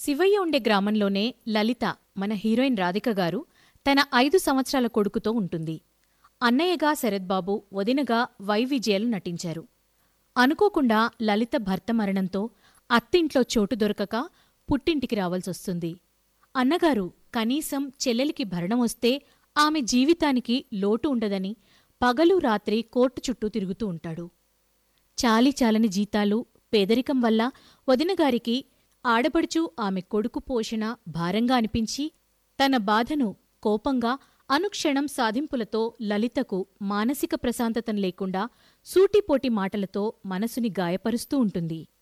శివయ్య ఉండే గ్రామంలోనే లలిత మన హీరోయిన్ రాధిక గారు తన ఐదు సంవత్సరాల కొడుకుతో ఉంటుంది అన్నయ్యగా శరత్బాబు వదినగా వై విజయలు నటించారు అనుకోకుండా లలిత భర్త మరణంతో అత్తింట్లో చోటు దొరకక పుట్టింటికి రావాల్సొస్తుంది అన్నగారు కనీసం చెల్లెలికి భరణం వస్తే ఆమె జీవితానికి లోటు ఉండదని పగలు రాత్రి కోర్టు చుట్టూ తిరుగుతూ ఉంటాడు చాలి చాలని జీతాలు పేదరికం వల్ల వదినగారికి ఆడపడుచు ఆమె కొడుకు పోషణ భారంగా అనిపించి తన బాధను కోపంగా అనుక్షణం సాధింపులతో లలితకు మానసిక ప్రశాంతతం లేకుండా సూటిపోటి మాటలతో మనసుని గాయపరుస్తూ ఉంటుంది